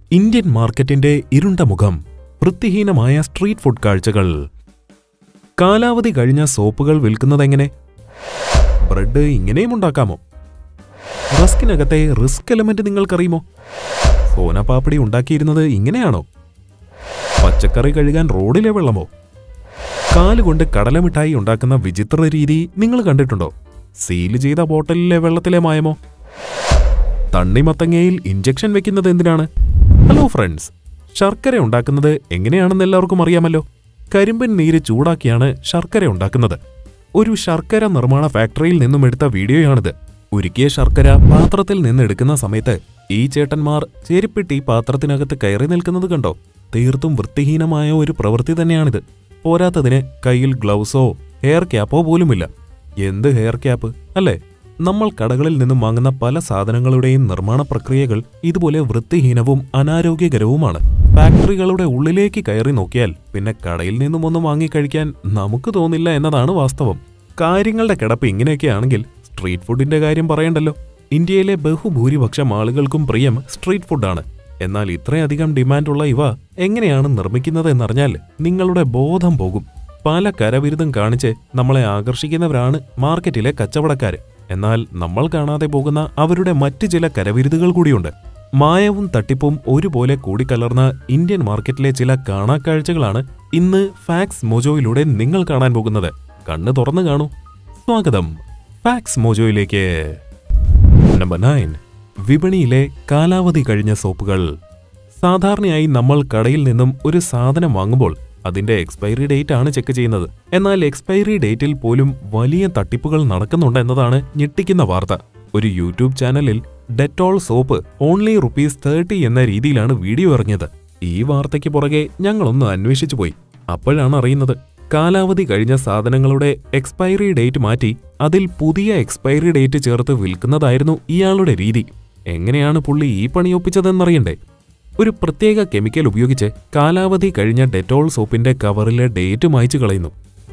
Indian മാർക്കറ്റിന്റെ ഇരുണ്ട മുഖം വൃത്തിഹീനമായ സ്ട്രീറ്റ് ഫുഡ് കാഴ്ചകൾ കാലാവധി കഴിഞ്ഞ സോപ്പുകൾ വിൽക്കുന്നതെങ്ങനെ ബ്രെഡ് ഇങ്ങനെയും ഉണ്ടാക്കാമോ റസ്കിനകത്തെ റിസ്ക് എലമെന്റ് നിങ്ങൾക്കറിയുമോ സോനപാപ്പടി ഉണ്ടാക്കിയിരുന്നത് ഇങ്ങനെയാണോ പച്ചക്കറി കഴുകാൻ റോഡിലെ വെള്ളമോ കാലുകൊണ്ട് കടലമിഠായി ഉണ്ടാക്കുന്ന വിചിത്ര രീതി നിങ്ങൾ കണ്ടിട്ടുണ്ടോ സീല് ചെയ്ത ബോട്ടലിലെ വെള്ളത്തിലെ മായമോ തണ്ണിമത്തങ്ങയിൽ ഇഞ്ചക്ഷൻ വെക്കുന്നത് എന്തിനാണ് ഹലോ ഫ്രണ്ട്സ് ശർക്കര ഉണ്ടാക്കുന്നത് എങ്ങനെയാണെന്ന് എല്ലാവർക്കും അറിയാമല്ലോ കരിമ്പൻ നീര് ചൂടാക്കിയാണ് ശർക്കര ഉണ്ടാക്കുന്നത് ഒരു ശർക്കര നിർമ്മാണ ഫാക്ടറിയിൽ നിന്നും എടുത്ത വീഡിയോയാണിത് ഉരുക്കിയ ശർക്കര പാത്രത്തിൽ നിന്ന് എടുക്കുന്ന സമയത്ത് ഈ ചേട്ടന്മാർ ചെരുപ്പിട്ടി പാത്രത്തിനകത്ത് കയറി നിൽക്കുന്നത് കണ്ടോ തീർത്തും വൃത്തിഹീനമായ ഒരു പ്രവൃത്തി തന്നെയാണിത് പോരാത്തതിന് കയ്യിൽ ഗ്ലൗസോ ഹെയർ ക്യാപ്പോ പോലുമില്ല എന്ത് ഹെയർ ക്യാപ്പ് അല്ലേ നമ്മൾ കടകളിൽ നിന്നും വാങ്ങുന്ന പല സാധനങ്ങളുടെയും നിർമ്മാണ പ്രക്രിയകൾ ഇതുപോലെ വൃത്തിഹീനവും അനാരോഗ്യകരവുമാണ് ഫാക്ടറികളുടെ ഉള്ളിലേക്ക് കയറി നോക്കിയാൽ പിന്നെ കടയിൽ നിന്നും ഒന്നും വാങ്ങിക്കഴിക്കാൻ നമുക്ക് തോന്നില്ല എന്നതാണ് വാസ്തവം കാര്യങ്ങളുടെ കിടപ്പ് ഇങ്ങനെയൊക്കെയാണെങ്കിൽ സ്ട്രീറ്റ് ഫുഡിന്റെ കാര്യം പറയണ്ടല്ലോ ഇന്ത്യയിലെ ബഹുഭൂരിപക്ഷം ആളുകൾക്കും പ്രിയം സ്ട്രീറ്റ് ഫുഡാണ് എന്നാൽ ഇത്രയധികം ഡിമാൻഡുള്ള ഇവ എങ്ങനെയാണ് നിർമ്മിക്കുന്നത് എന്നറിഞ്ഞാൽ നിങ്ങളുടെ ബോധം പോകും പല കരവിരുതും കാണിച്ച് നമ്മളെ ആകർഷിക്കുന്നവരാണ് മാർക്കറ്റിലെ കച്ചവടക്കാര് എന്നാൽ നമ്മൾ കാണാതെ പോകുന്ന അവരുടെ മറ്റ് ചില കരവിരുതുകൾ കൂടിയുണ്ട് മായവും തട്ടിപ്പും ഒരുപോലെ കൂടിക്കലർന്ന ഇന്ത്യൻ മാർക്കറ്റിലെ ചില കാണാക്കാഴ്ചകളാണ് ഇന്ന് ഫാക്സ് മോജോയിലൂടെ നിങ്ങൾ കാണാൻ പോകുന്നത് കണ്ണ് തുറന്നു കാണൂ സ്വാഗതം ഫാക്സ് മോജോയിലേക്ക് നമ്പർ നയൻ വിപണിയിലെ കാലാവധി കഴിഞ്ഞ സോപ്പുകൾ സാധാരണയായി നമ്മൾ കടയിൽ നിന്നും ഒരു സാധനം വാങ്ങുമ്പോൾ അതിന്റെ എക്സ്പയറി ഡേറ്റ് ആണ് ചെക്ക് ചെയ്യുന്നത് എന്നാൽ എക്സ്പയറി ഡേറ്റിൽ പോലും വലിയ തട്ടിപ്പുകൾ നടക്കുന്നുണ്ട് എന്നതാണ് ഞെട്ടിക്കുന്ന വാർത്ത ഒരു യൂട്യൂബ് ചാനലിൽ Dettol soap only rupees thirty എന്ന രീതിയിലാണ് വീഡിയോ ഇറങ്ങിയത് ഈ വാർത്തയ്ക്ക് പുറകെ ഞങ്ങളൊന്ന് അന്വേഷിച്ചു പോയി അപ്പോഴാണ് അറിയുന്നത് കാലാവധി കഴിഞ്ഞ സാധനങ്ങളുടെ എക്സ്പയറി ഡേറ്റ് മാറ്റി അതിൽ പുതിയ എക്സ്പയറി ഡേറ്റ് ചേർത്ത് വിൽക്കുന്നതായിരുന്നു ഇയാളുടെ രീതി എങ്ങനെയാണ് പുള്ളി ഈ പണിയൊപ്പിച്ചതെന്നറിയണ്ടേ ഒരു പ്രത്യേക കെമിക്കൽ ഉപയോഗിച്ച് കാലാവധി കഴിഞ്ഞ ഡെറ്റോൾ സോപ്പിന്റെ കവറിലെ ഡേറ്റ് മായ്ച്ചു കളയുന്നു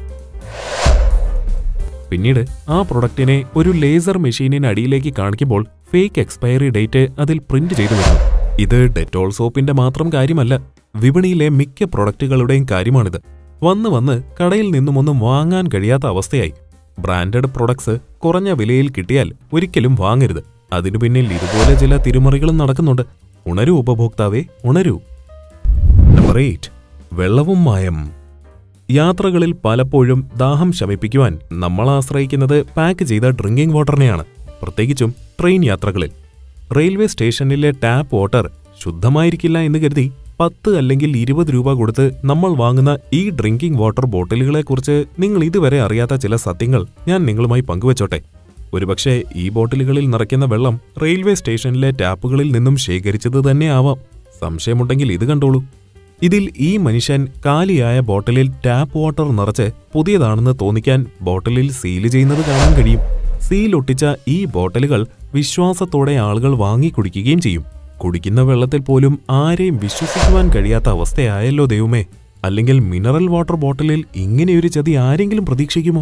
പിന്നീട് ആ പ്രൊഡക്റ്റിനെ ഒരു ലേസർ മെഷീനിന് അടിയിലേക്ക് കാണിക്കുമ്പോൾ ഫേക്ക് എക്സ്പയറി ഡേറ്റ് അതിൽ പ്രിന്റ് ചെയ്തു വരുന്നു ഇത് ഡെറ്റോൾ സോപ്പിന്റെ മാത്രം കാര്യമല്ല വിപണിയിലെ മിക്ക പ്രൊഡക്റ്റുകളുടെയും കാര്യമാണിത് വന്ന് വന്ന് കടയിൽ നിന്നുമൊന്നും വാങ്ങാൻ കഴിയാത്ത അവസ്ഥയായി ബ്രാൻഡഡ് പ്രൊഡക്ട്സ് കുറഞ്ഞ വിലയിൽ കിട്ടിയാൽ ഒരിക്കലും വാങ്ങരുത് അതിനു പിന്നിൽ ഇതുപോലെ ചില തിരുമറികളും നടക്കുന്നുണ്ട് ഉണരൂ ഉപഭോക്താവേ ഉണരൂ നമ്പർ എയ്റ്റ് വെള്ളവും മായം യാത്രകളിൽ പലപ്പോഴും ദാഹം ശമിപ്പിക്കുവാൻ നമ്മൾ ആശ്രയിക്കുന്നത് പാക്ക് ചെയ്ത ഡ്രിങ്കിംഗ് വാട്ടറിനെയാണ് പ്രത്യേകിച്ചും ട്രെയിൻ യാത്രകളിൽ റെയിൽവേ സ്റ്റേഷനിലെ ടാപ്പ് വാട്ടർ ശുദ്ധമായിരിക്കില്ല എന്ന് കരുതി പത്ത് അല്ലെങ്കിൽ ഇരുപത് രൂപ കൊടുത്ത് നമ്മൾ വാങ്ങുന്ന ഈ ഡ്രിങ്കിംഗ് വാട്ടർ ബോട്ടിലുകളെക്കുറിച്ച് നിങ്ങൾ ഇതുവരെ അറിയാത്ത ചില സത്യങ്ങൾ ഞാൻ നിങ്ങളുമായി പങ്കുവച്ചോട്ടെ ഒരുപക്ഷെ ഈ ബോട്ടിലുകളിൽ നിറയ്ക്കുന്ന വെള്ളം റെയിൽവേ സ്റ്റേഷനിലെ ടാപ്പുകളിൽ നിന്നും ശേഖരിച്ചത് തന്നെ ആവാം സംശയമുണ്ടെങ്കിൽ ഇത് കണ്ടോളൂ ഇതിൽ ഈ മനുഷ്യൻ കാലിയായ ബോട്ടിലിൽ ടാപ്പ് വാട്ടർ നിറച്ച് പുതിയതാണെന്ന് തോന്നിക്കാൻ ബോട്ടിലിൽ സീല് ചെയ്യുന്നത് കാണാൻ കഴിയും സീൽ ഒട്ടിച്ച ഈ ബോട്ടിലുകൾ വിശ്വാസത്തോടെ ആളുകൾ വാങ്ങി കുടിക്കുകയും ചെയ്യും കുടിക്കുന്ന വെള്ളത്തിൽ പോലും ആരെയും വിശ്വസിക്കുവാൻ കഴിയാത്ത അവസ്ഥയായല്ലോ ദൈവമേ അല്ലെങ്കിൽ മിനറൽ വാട്ടർ ബോട്ടിലിൽ ഇങ്ങനെയൊരു ചതി ആരെങ്കിലും പ്രതീക്ഷിക്കുമോ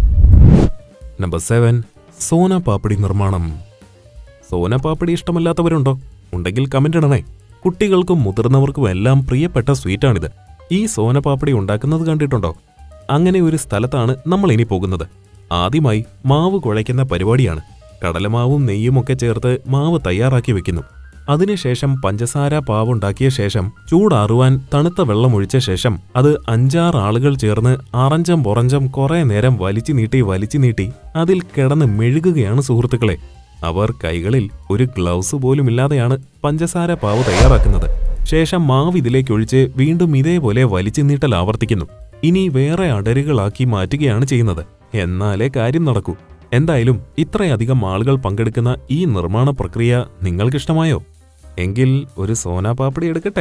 നമ്പർ സെവൻ സോന പാപ്പടി നിർമ്മാണം സോന പാപ്പടി ഇഷ്ടമല്ലാത്തവരുണ്ടോ ഉണ്ടെങ്കിൽ കമന്റ് ഇടണേ കുട്ടികൾക്കും മുതിർന്നവർക്കും എല്ലാം പ്രിയപ്പെട്ട സ്വീറ്റാണിത് ഈ സോന പാപ്പടി ഉണ്ടാക്കുന്നത് കണ്ടിട്ടുണ്ടോ അങ്ങനെ ഒരു സ്ഥലത്താണ് നമ്മൾ ഇനി പോകുന്നത് ആദ്യമായി മാവ് കുഴയ്ക്കുന്ന പരിപാടിയാണ് കടലമാവും നെയ്യും ഒക്കെ ചേർത്ത് മാവ് തയ്യാറാക്കി വെക്കുന്നു അതിനുശേഷം പഞ്ചസാര പാവുണ്ടാക്കിയ ശേഷം ചൂടാറുവാൻ തണുത്ത വെള്ളം ഒഴിച്ച ശേഷം അത് അഞ്ചാറ് ആളുകൾ ചേർന്ന് അറഞ്ചം പുറഞ്ചം കുറെ നേരം വലിച്ചു നീട്ടി വലിച്ചു നീട്ടി അതിൽ കിടന്ന് മെഴുകുകയാണ് സുഹൃത്തുക്കളെ അവർ കൈകളിൽ ഒരു ഗ്ലൗസ് പോലും ഇല്ലാതെയാണ് പഞ്ചസാര പാവ് തയ്യാറാക്കുന്നത് ശേഷം മാവ് ഇതിലേക്ക് ഒഴിച്ച് വീണ്ടും ഇതേപോലെ വലിച്ചു നീട്ടൽ ആവർത്തിക്കുന്നു ഇനി വേറെ അടരുകളാക്കി മാറ്റുകയാണ് ചെയ്യുന്നത് എന്നാലേ കാര്യം നടക്കൂ എന്തായാലും ഇത്രയധികം ആളുകൾ പങ്കെടുക്കുന്ന ഈ നിർമ്മാണ പ്രക്രിയ നിങ്ങൾക്കിഷ്ടമായോ എങ്കിൽ ഒരു സോനാ പാപ്പടി എടുക്കട്ടെ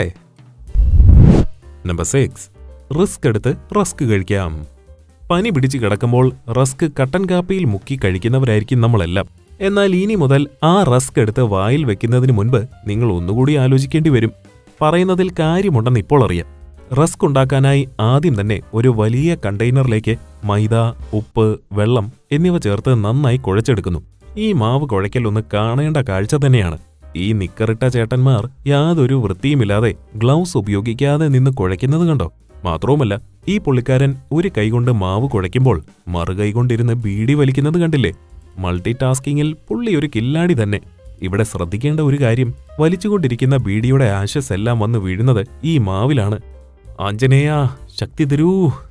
നമ്പർ സിക്സ് റിസ്ക് എടുത്ത് റസ്ക് കഴിക്കാം പനി പിടിച്ച് കിടക്കുമ്പോൾ റസ്ക് കട്ടൻ കാപ്പിയിൽ മുക്കി കഴിക്കുന്നവരായിരിക്കും നമ്മളെല്ലാം എന്നാൽ ഇനി മുതൽ ആ റസ്ക് എടുത്ത് വായിൽ വെക്കുന്നതിന് മുൻപ് നിങ്ങൾ ഒന്നുകൂടി ആലോചിക്കേണ്ടി വരും പറയുന്നതിൽ കാര്യമുണ്ടെന്ന് ഇപ്പോൾ അറിയാം റസ്ക് ഉണ്ടാക്കാനായി ആദ്യം തന്നെ ഒരു വലിയ കണ്ടെയ്നറിലേക്ക് മൈദ ഉപ്പ് വെള്ളം എന്നിവ ചേർത്ത് നന്നായി കുഴച്ചെടുക്കുന്നു ഈ മാവ് കുഴയ്ക്കൽ ഒന്ന് കാണേണ്ട കാഴ്ച തന്നെയാണ് ഈ നിക്കറിട്ട ചേട്ടന്മാർ യാതൊരു വൃത്തിയുമില്ലാതെ ഗ്ലൗസ് ഉപയോഗിക്കാതെ നിന്ന് കുഴയ്ക്കുന്നത് കണ്ടോ മാത്രവുമല്ല ഈ പുള്ളിക്കാരൻ ഒരു കൈകൊണ്ട് മാവ് കുഴയ്ക്കുമ്പോൾ മറുകൈ കൊണ്ടിരുന്ന് ബീഡി വലിക്കുന്നത് കണ്ടില്ലേ മൾട്ടി ടാസ്കിങ്ങിൽ പുള്ളി ഒരു കില്ലാടി തന്നെ ഇവിടെ ശ്രദ്ധിക്കേണ്ട ഒരു കാര്യം വലിച്ചുകൊണ്ടിരിക്കുന്ന ബീഡിയുടെ ആശസ് എല്ലാം വന്ന് വീഴുന്നത് ഈ മാവിലാണ് ആഞ്ജനേയ ശക്തി തരൂ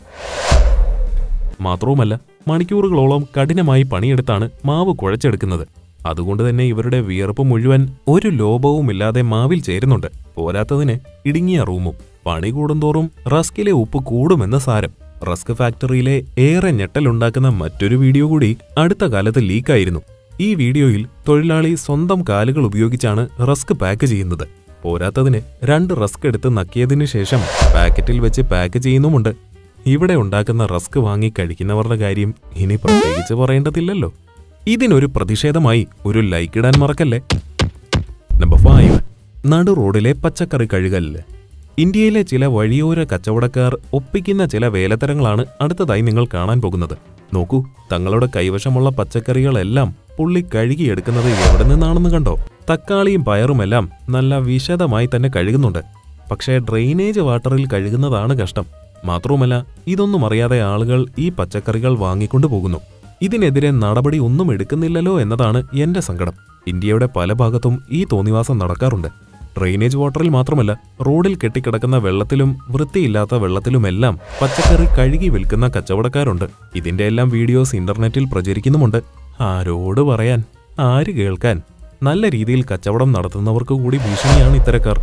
മാത്രവുമല്ല മണിക്കൂറുകളോളം കഠിനമായി പണിയെടുത്താണ് മാവ് കുഴച്ചെടുക്കുന്നത് അതുകൊണ്ട് തന്നെ ഇവരുടെ വിയർപ്പ് മുഴുവൻ ഒരു ലോപവുമില്ലാതെ മാവിൽ ചേരുന്നുണ്ട് പോരാത്തതിന് ഇടുങ്ങിയ റൂമും പണി കൂടുന്തോറും റസ്കിലെ ഉപ്പ് കൂടുമെന്ന സാരം റസ്ക് ഫാക്ടറിയിലെ ഏറെ ഞെട്ടലുണ്ടാക്കുന്ന മറ്റൊരു വീഡിയോ കൂടി അടുത്ത കാലത്ത് ലീക്കായിരുന്നു ഈ വീഡിയോയിൽ തൊഴിലാളി സ്വന്തം കാലുകൾ ഉപയോഗിച്ചാണ് റസ്ക് പാക്ക് ചെയ്യുന്നത് പോരാത്തതിന് രണ്ട് റസ്ക് എടുത്ത് നക്കിയതിനു ശേഷം പാക്കറ്റിൽ വെച്ച് പാക്ക് ചെയ്യുന്നുമുണ്ട് ഇവിടെ ഉണ്ടാക്കുന്ന റസ്ക് വാങ്ങി കഴിക്കുന്നവരുടെ കാര്യം ഇനി പ്രത്യേകിച്ച് പറയേണ്ടതില്ലല്ലോ ഇതിനൊരു പ്രതിഷേധമായി ഒരു ലൈക്ക് ഇടാൻ മറക്കല്ലേ നമ്പർ ഫൈവ് നടു റോഡിലെ പച്ചക്കറി കഴുകൽ ഇന്ത്യയിലെ ചില വഴിയോര കച്ചവടക്കാർ ഒപ്പിക്കുന്ന ചില വേലത്തരങ്ങളാണ് അടുത്തതായി നിങ്ങൾ കാണാൻ പോകുന്നത് നോക്കൂ തങ്ങളുടെ കൈവശമുള്ള പച്ചക്കറികളെല്ലാം പുള്ളി കഴുകിയെടുക്കുന്നത് എവിടെ നിന്നാണെന്ന് കണ്ടോ തക്കാളിയും പയറുമെല്ലാം നല്ല വിശദമായി തന്നെ കഴുകുന്നുണ്ട് പക്ഷേ ഡ്രെയിനേജ് വാട്ടറിൽ കഴുകുന്നതാണ് കഷ്ടം മാത്രവുമല്ല ഇതൊന്നും അറിയാതെ ആളുകൾ ഈ പച്ചക്കറികൾ വാങ്ങിക്കൊണ്ടു പോകുന്നു ഇതിനെതിരെ നടപടി ഒന്നും എടുക്കുന്നില്ലല്ലോ എന്നതാണ് എന്റെ സങ്കടം ഇന്ത്യയുടെ പല ഭാഗത്തും ഈ തോന്നിവാസം നടക്കാറുണ്ട് ഡ്രെയിനേജ് വാട്ടറിൽ മാത്രമല്ല റോഡിൽ കെട്ടിക്കിടക്കുന്ന വെള്ളത്തിലും വൃത്തിയില്ലാത്ത വെള്ളത്തിലുമെല്ലാം പച്ചക്കറി കഴുകി വിൽക്കുന്ന കച്ചവടക്കാരുണ്ട് ഇതിന്റെ എല്ലാം വീഡിയോസ് ഇന്റർനെറ്റിൽ പ്രചരിക്കുന്നുമുണ്ട് ആരോട് പറയാൻ ആര് കേൾക്കാൻ നല്ല രീതിയിൽ കച്ചവടം നടത്തുന്നവർക്ക് കൂടി ഭീഷണിയാണ് ഇത്തരക്കാർ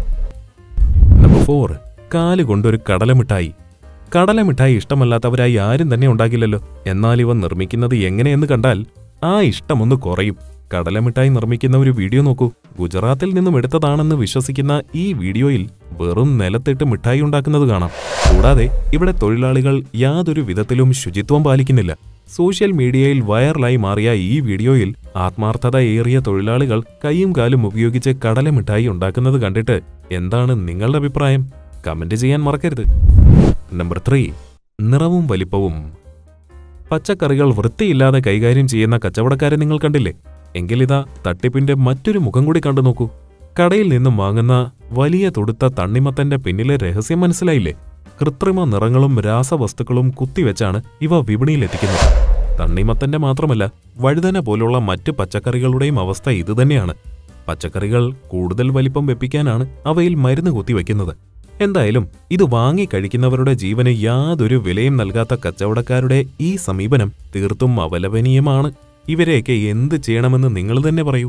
നമ്പർ ഫോർ കാല് കൊണ്ടൊരു കടലമിഠായി കടലമിഠായി ഇഷ്ടമല്ലാത്തവരായി ആരും തന്നെ ഉണ്ടാകില്ലല്ലോ എന്നാൽ ഇവ നിർമ്മിക്കുന്നത് എങ്ങനെയെന്ന് കണ്ടാൽ ആ ഇഷ്ടമൊന്ന് കുറയും കടലമിഠായി നിർമ്മിക്കുന്ന ഒരു വീഡിയോ നോക്കൂ ഗുജറാത്തിൽ നിന്നും എടുത്തതാണെന്ന് വിശ്വസിക്കുന്ന ഈ വീഡിയോയിൽ വെറും നിലത്തിട്ട് മിഠായി ഉണ്ടാക്കുന്നത് കാണാം കൂടാതെ ഇവിടെ തൊഴിലാളികൾ യാതൊരു വിധത്തിലും ശുചിത്വം പാലിക്കുന്നില്ല സോഷ്യൽ മീഡിയയിൽ വൈറലായി മാറിയ ഈ വീഡിയോയിൽ ആത്മാർത്ഥത ഏറിയ തൊഴിലാളികൾ കൈയും കാലും ഉപയോഗിച്ച് കടലമിഠായി ഉണ്ടാക്കുന്നത് കണ്ടിട്ട് എന്താണ് നിങ്ങളുടെ അഭിപ്രായം കമന്റ് ചെയ്യാൻ മറക്കരുത് നമ്പർ ത്രീ നിറവും വലിപ്പവും പച്ചക്കറികൾ വൃത്തിയില്ലാതെ കൈകാര്യം ചെയ്യുന്ന കച്ചവടക്കാരെ നിങ്ങൾ കണ്ടില്ലേ എങ്കിലിതാ തട്ടിപ്പിന്റെ മറ്റൊരു മുഖം കൂടി കണ്ടു നോക്കൂ കടയിൽ നിന്നും വാങ്ങുന്ന വലിയ തൊടുത്ത തണ്ണിമത്തന്റെ പിന്നിലെ രഹസ്യം മനസ്സിലായില്ലേ കൃത്രിമ നിറങ്ങളും രാസവസ്തുക്കളും കുത്തിവെച്ചാണ് ഇവ വിപണിയിലെത്തിക്കുന്നത് തണ്ണിമത്തന്റെ മാത്രമല്ല വഴുതന പോലുള്ള മറ്റ് പച്ചക്കറികളുടെയും അവസ്ഥ ഇതുതന്നെയാണ് പച്ചക്കറികൾ കൂടുതൽ വലിപ്പം വെപ്പിക്കാനാണ് അവയിൽ മരുന്ന് കുത്തിവെക്കുന്നത് എന്തായാലും ഇത് വാങ്ങി കഴിക്കുന്നവരുടെ ജീവന് യാതൊരു വിലയും നൽകാത്ത കച്ചവടക്കാരുടെ ഈ സമീപനം തീർത്തും അപലപനീയമാണ് ഇവരെയൊക്കെ എന്ത് ചെയ്യണമെന്ന് നിങ്ങൾ തന്നെ പറയൂ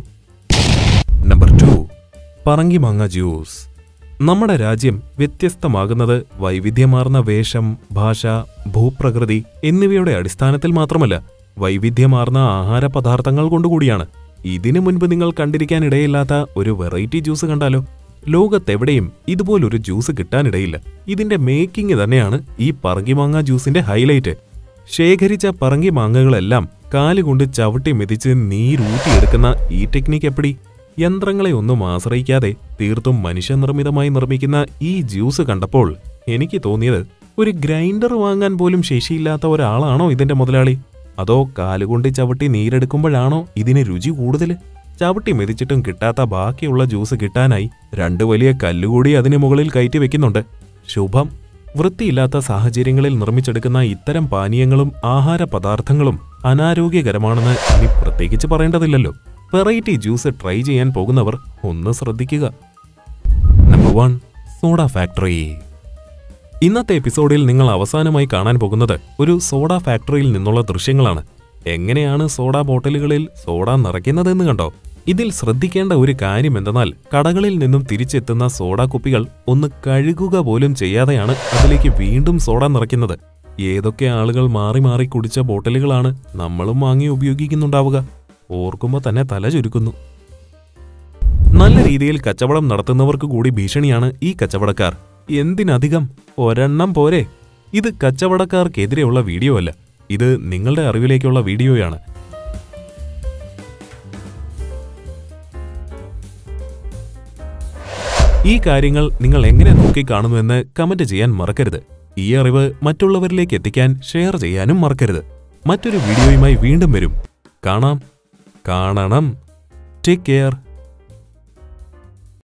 നമ്പർ ടു പറങ്കിമാങ്ങ ജ്യൂസ് നമ്മുടെ രാജ്യം വ്യത്യസ്തമാകുന്നത് വൈവിധ്യമാർന്ന വേഷം ഭാഷ ഭൂപ്രകൃതി എന്നിവയുടെ അടിസ്ഥാനത്തിൽ മാത്രമല്ല വൈവിധ്യമാർന്ന ആഹാര പദാർത്ഥങ്ങൾ കൊണ്ടുകൂടിയാണ് ഇതിനു മുൻപ് നിങ്ങൾ കണ്ടിരിക്കാനിടയില്ലാത്ത ഒരു വെറൈറ്റി ജ്യൂസ് കണ്ടാലോ ലോകത്തെവിടെയും ഇതുപോലൊരു ജ്യൂസ് കിട്ടാനിടയില്ല ഇതിന്റെ മേക്കിംഗ് തന്നെയാണ് ഈ പറങ്കിമാങ്ങ ജ്യൂസിന്റെ ഹൈലൈറ്റ് ശേഖരിച്ച പറങ്കി മാങ്ങകളെല്ലാം കാലുകൊണ്ട് ചവിട്ടി മെതിച്ച് നീരൂറ്റിയെടുക്കുന്ന ഈ ടെക്നിക്ക് എപ്പടി യന്ത്രങ്ങളെ ഒന്നും ആശ്രയിക്കാതെ തീർത്തും മനുഷ്യനിർമ്മിതമായി നിർമ്മിക്കുന്ന ഈ ജ്യൂസ് കണ്ടപ്പോൾ എനിക്ക് തോന്നിയത് ഒരു ഗ്രൈൻഡർ വാങ്ങാൻ പോലും ശേഷിയില്ലാത്ത ഒരാളാണോ ഇതിന്റെ മുതലാളി അതോ കാലുകൊണ്ട് ചവിട്ടി നീരെടുക്കുമ്പോഴാണോ ഇതിന് രുചി കൂടുതൽ ചവിട്ടി മെതിച്ചിട്ടും കിട്ടാത്ത ബാക്കിയുള്ള ജ്യൂസ് കിട്ടാനായി രണ്ട് വലിയ കല്ലുകൂടി അതിന് മുകളിൽ കയറ്റി വെക്കുന്നുണ്ട് ശുഭം വൃത്തിയില്ലാത്ത സാഹചര്യങ്ങളിൽ നിർമ്മിച്ചെടുക്കുന്ന ഇത്തരം പാനീയങ്ങളും ആഹാര പദാർത്ഥങ്ങളും അനാരോഗ്യകരമാണെന്ന് ഇനി പ്രത്യേകിച്ച് പറയേണ്ടതില്ലല്ലോ വെറൈറ്റി ജ്യൂസ് ട്രൈ ചെയ്യാൻ പോകുന്നവർ ഒന്ന് ശ്രദ്ധിക്കുക നമ്പർ വൺ സോഡ ഫാക്ടറി ഇന്നത്തെ എപ്പിസോഡിൽ നിങ്ങൾ അവസാനമായി കാണാൻ പോകുന്നത് ഒരു സോഡ ഫാക്ടറിയിൽ നിന്നുള്ള ദൃശ്യങ്ങളാണ് എങ്ങനെയാണ് സോഡ ബോട്ടലുകളിൽ സോഡ നിറയ്ക്കുന്നതെന്ന് കണ്ടോ ഇതിൽ ശ്രദ്ധിക്കേണ്ട ഒരു കാര്യം എന്തെന്നാൽ കടകളിൽ നിന്നും തിരിച്ചെത്തുന്ന സോഡ കുപ്പികൾ ഒന്ന് കഴുകുക പോലും ചെയ്യാതെയാണ് അതിലേക്ക് വീണ്ടും സോഡ നിറയ്ക്കുന്നത് ഏതൊക്കെ ആളുകൾ മാറി മാറി കുടിച്ച ബോട്ടലുകളാണ് നമ്മളും വാങ്ങി ഉപയോഗിക്കുന്നുണ്ടാവുക ഓർക്കുമ്പോൾ തന്നെ തല ചുരുക്കുന്നു നല്ല രീതിയിൽ കച്ചവടം നടത്തുന്നവർക്ക് കൂടി ഭീഷണിയാണ് ഈ കച്ചവടക്കാർ എന്തിനധികം ഒരെണ്ണം പോരെ ഇത് കച്ചവടക്കാർക്കെതിരെയുള്ള വീഡിയോ അല്ല ഇത് നിങ്ങളുടെ അറിവിലേക്കുള്ള വീഡിയോയാണ് ഈ കാര്യങ്ങൾ നിങ്ങൾ എങ്ങനെ നോക്കിക്കാണുന്നുവെന്ന് കമന്റ് ചെയ്യാൻ മറക്കരുത് ഈ അറിവ് മറ്റുള്ളവരിലേക്ക് എത്തിക്കാൻ ഷെയർ ചെയ്യാനും മറക്കരുത് മറ്റൊരു വീഡിയോയുമായി വീണ്ടും വരും കാണാം കാണണം ടേക്ക് കെയർ